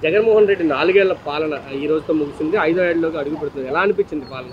జగన్మోహన్ రెడ్డి నాలుగేళ్ల పాలన ఈ రోజుతో ముగిసింది ఐదో ఏళ్ళలోకి అడుగు పెడుతుంది ఎలా అనిపించింది పాలన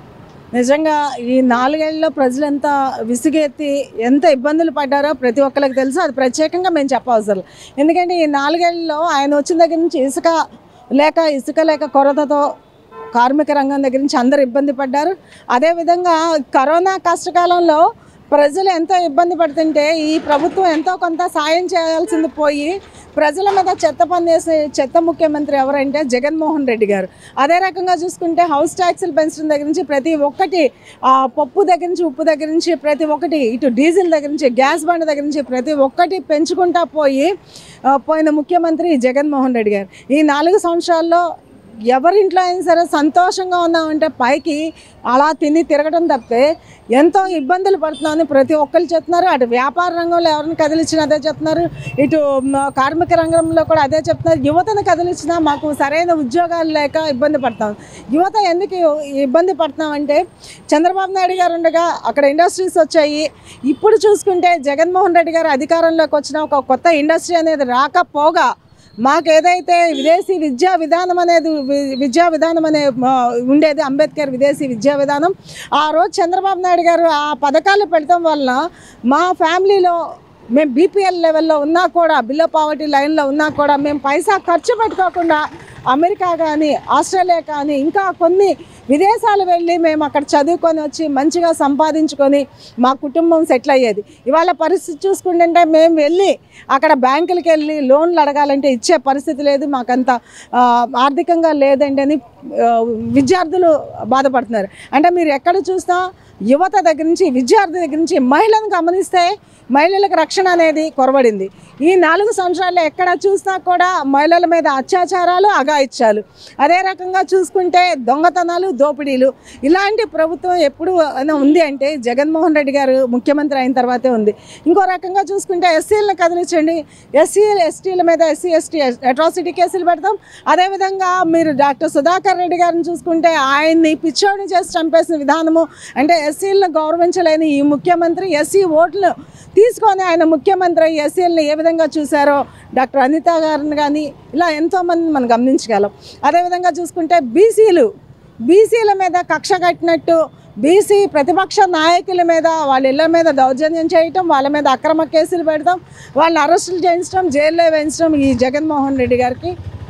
నిజంగా ఈ నాలుగేళ్లలో ప్రజలు ఎంత విసుగెత్తి ఎంత ఇబ్బందులు పడ్డారో ప్రతి ఒక్కరికి తెలుసు అది ప్రత్యేకంగా మేము చెప్పవసరం ఎందుకంటే ఈ నాలుగేళ్లలో ఆయన వచ్చిన దగ్గర నుంచి ఇసుక లేక ఇసుక లేక కొరతతో కార్మిక రంగం దగ్గర నుంచి అందరు ఇబ్బంది పడ్డారు అదేవిధంగా కరోనా కష్టకాలంలో ప్రజలు ఎంతో ఇబ్బంది పడుతుంటే ఈ ప్రభుత్వం ఎంతో కొంత సాయం చేయాల్సింది పోయి ప్రజల మీద చెత్త పనిచేసే చెత్త ముఖ్యమంత్రి ఎవరంటే జగన్మోహన్ రెడ్డి గారు అదే రకంగా చూసుకుంటే హౌస్ ట్యాక్సులు పెంచడం దగ్గర నుంచి ప్రతి ఒక్కటి ఆ, పప్పు దగ్గర నుంచి ఉప్పు దగ్గర నుంచి ప్రతి ఒక్కటి ఇటు డీజిల్ దగ్గర నుంచి గ్యాస్ బండ్ దగ్గర నుంచి ప్రతి ఒక్కటి పెంచుకుంటా పోయి ఆ, పోయిన ముఖ్యమంత్రి జగన్మోహన్ రెడ్డి గారు ఈ నాలుగు సంవత్సరాల్లో ఎవరింట్లో అయినా సరే సంతోషంగా ఉన్నామంటే పైకి అలా తిని తిరగడం తప్పితే ఎంతో ఇబ్బందులు పడుతున్నామని ప్రతి ఒక్కరు చెప్తున్నారు అటు వ్యాపార రంగంలో ఎవరిని కదిలించినా అదే చెప్తున్నారు ఇటు మ, కార్మిక రంగంలో కూడా అదే చెప్తున్నారు యువతను కదిలించినా మాకు సరైన ఉద్యోగాలు లేక ఇబ్బంది పడతాం యువత ఎందుకు ఇబ్బంది పడుతున్నామంటే చంద్రబాబు నాయుడు గారు ఉండగా అక్కడ ఇండస్ట్రీస్ వచ్చాయి ఇప్పుడు చూసుకుంటే జగన్మోహన్ రెడ్డి గారు అధికారంలోకి వచ్చిన ఒక కొత్త ఇండస్ట్రీ అనేది రాకపోగా మాకు ఏదైతే విదేశీ విద్యా విధానం అనేది వి- విద్యా విధానం అనే ఆ, ఉండేది అంబేద్కర్ విదేశీ విద్యా విధానం ఆ రోజు చంద్రబాబు నాయుడు గారు ఆ పథకాలు పెడతాం వలన మా ఫ్యామిలీలో మేము బీపీఎల్ లెవెల్లో ఉన్నా కూడా బిలో పావర్టీ లైన్లో ఉన్నా కూడా మేము పైసా ఖర్చు పెట్టుకోకుండా అమెరికా కానీ ఆస్ట్రేలియా కానీ ఇంకా కొన్ని విదేశాలు వెళ్ళి మేము అక్కడ చదువుకొని వచ్చి మంచిగా సంపాదించుకొని మా కుటుంబం సెటిల్ అయ్యేది ఇవాళ పరిస్థితి చూసుకుంటుంటే మేము వెళ్ళి అక్కడ బ్యాంకులకి వెళ్ళి లోన్లు అడగాలంటే ఇచ్చే పరిస్థితి లేదు మాకంత ఆ, ఆర్థికంగా లేదండి అని ఆ, విద్యార్థులు బాధపడుతున్నారు అంటే మీరు ఎక్కడ చూసినా యువత దగ్గర నుంచి విద్యార్థి దగ్గర నుంచి మహిళను గమనిస్తే మహిళలకు రక్షణ అనేది కొరబడింది ఈ నాలుగు సంవత్సరాల్లో ఎక్కడ చూసినా కూడా మహిళల మీద అత్యాచారాలు అగాయిత్యాలు అదే రకంగా చూసుకుంటే దొంగతనాలు దోపిడీలు ఇలాంటి ప్రభుత్వం ఎప్పుడు అయినా ఉంది అంటే జగన్మోహన్ రెడ్డి గారు ముఖ్యమంత్రి అయిన తర్వాతే ఉంది ఇంకో రకంగా చూసుకుంటే ఎస్సీలను కదిలించండి ఎస్సీ ఎస్టీల మీద ఎస్సీ ఎస్టీ అట్రాసిటీ కేసులు పెడతాం అదేవిధంగా మీరు డాక్టర్ సుధాకర్ రెడ్డి గారిని చూసుకుంటే ఆయన్ని పిచ్చోడిని చేసి చంపేసిన విధానము అంటే ఎస్సీలను గౌరవించలేని ఈ ముఖ్యమంత్రి ఎస్సీ ఓట్లు తీసుకొని ఆయన ముఖ్యమంత్రి ఎస్సీలను ఏ విధంగా చూశారో డాక్టర్ అనిత గారిని కానీ ఇలా ఎంతోమంది మనం గమనించగలం అదేవిధంగా చూసుకుంటే బీసీలు బీసీల మీద కక్ష కట్టినట్టు బీసీ ప్రతిపక్ష నాయకుల మీద వాళ్ళ ఇళ్ళ మీద దౌర్జన్యం చేయటం వాళ్ళ మీద అక్రమ కేసులు పెడతాం వాళ్ళని అరెస్టులు చేయించడం జైల్లో వేయించడం ఈ జగన్మోహన్ రెడ్డి గారికి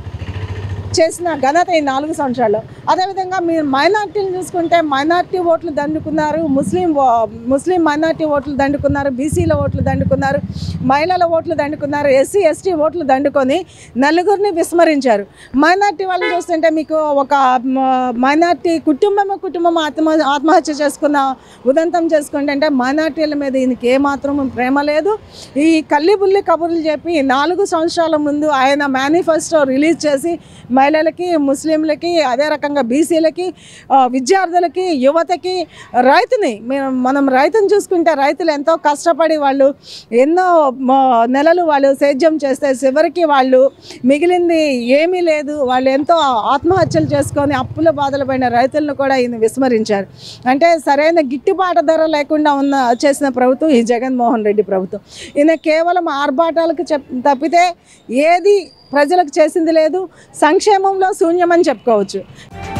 చేసిన ఘనత ఈ నాలుగు సంవత్సరాలు అదేవిధంగా మీరు మైనార్టీలు చూసుకుంటే మైనార్టీ ఓట్లు దండుకున్నారు ముస్లిం ఓ- ముస్లిం మైనార్టీ ఓట్లు దండుకున్నారు బీసీల ఓట్లు దండుకున్నారు మహిళల ఓట్లు దండుకున్నారు ఎస్సీ ఎస్టీ ఓట్లు దండుకొని నలుగురిని విస్మరించారు మైనార్టీ వాళ్ళని చూస్తుంటే మీకు ఒక మ- మైనార్టీ కుటుంబం కుటుంబం ఆత్మ ఆత్మహత్య చేసుకున్న ఉదంతం చేసుకుంటే అంటే మైనార్టీల మీద ఈయనకి ఏమాత్రం ప్రేమ లేదు ఈ కల్లిబుల్లి కబుర్లు చెప్పి నాలుగు సంవత్సరాల ముందు ఆయన మేనిఫెస్టో రిలీజ్ చేసి మహిళలకి ముస్లింలకి అదే రకంగా బీసీలకి ఆ, విద్యార్థులకి యువతకి రైతుని మేము మనం రైతుని చూసుకుంటే రైతులు ఎంతో కష్టపడి వాళ్ళు ఎన్నో మ- నెలలు వాళ్ళు సేద్యం చేస్తే చివరికి వాళ్ళు మిగిలింది ఏమీ లేదు వాళ్ళు ఎంతో ఆత్మహత్యలు చేసుకొని అప్పుల బాధలు పడిన రైతులను కూడా ఈయన విస్మరించారు అంటే సరైన గిట్టుబాటు ధర లేకుండా ఉన్న చేసిన ప్రభుత్వం ఈ జగన్మోహన్ రెడ్డి ప్రభుత్వం ఈయన కేవలం ఆర్భాటాలకు చెప్ తప్పితే ఏది ప్రజలకు చేసింది లేదు సంక్షేమంలో శూన్యమని చెప్పుకోవచ్చు